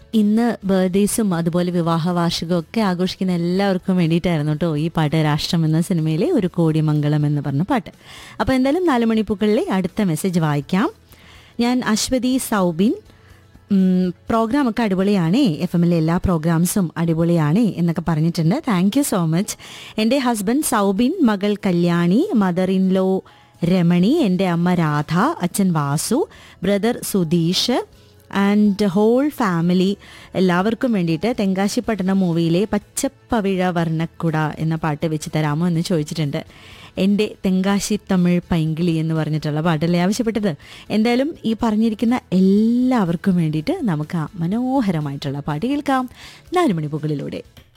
ഇന്ന് ബർത്ത്ഡേസും അതുപോലെ വിവാഹ വാർഷികവും ഒക്കെ ആഘോഷിക്കുന്ന എല്ലാവർക്കും വേണ്ടിയിട്ടായിരുന്നു കേട്ടോ ഈ പാട്ട് രാഷ്ട്രം എന്ന സിനിമയിലെ ഒരു കോടി മംഗളം എന്ന് പറഞ്ഞ പാട്ട് അപ്പോൾ എന്തായാലും നാല് മണിപ്പൂക്കളിലെ അടുത്ത മെസ്സേജ് വായിക്കാം ഞാൻ അശ്വതി സൗബിൻ ഉം, പ്രോഗ്രാമൊക്കെ അടിപൊളിയാണേ എഫ് എമ്മിലെ എല്ലാ പ്രോഗ്രാംസും അടിപൊളിയാണേ എന്നൊക്കെ പറഞ്ഞിട്ടുണ്ട് താങ്ക് യു സോ മച്ച് എൻ്റെ ഹസ്ബൻഡ് സൗബിൻ മകൾ Kalyani mother in law Ramani എൻ്റെ അമ്മ രാധ അച്ഛൻ Vasu brother Sudheesh and whole family എല്ലാവർക്കും വേണ്ടിയിട്ട് തെങ്കാശിപ്പട്ടണം മൂവിയിലെ പച്ചപ്പവിഴ വർണ്ണക്കുട എന്ന പാട്ട് വെച്ച് തരാമോ എന്ന് ചോദിച്ചിട്ടുണ്ട് എൻ്റെ തെങ്കാശി തമിഴ് പൈങ്കിളി എന്ന് പറഞ്ഞിട്ടുള്ള പാട്ടല്ലേ ആവശ്യപ്പെട്ടത് എന്തായാലും ഈ പറഞ്ഞിരിക്കുന്ന എല്ലാവർക്കും വേണ്ടിയിട്ട് നമുക്ക് ആ മനോഹരമായിട്ടുള്ള പാട്ട് കേൾക്കാം നാല് മണിപ്പുകളിലൂടെ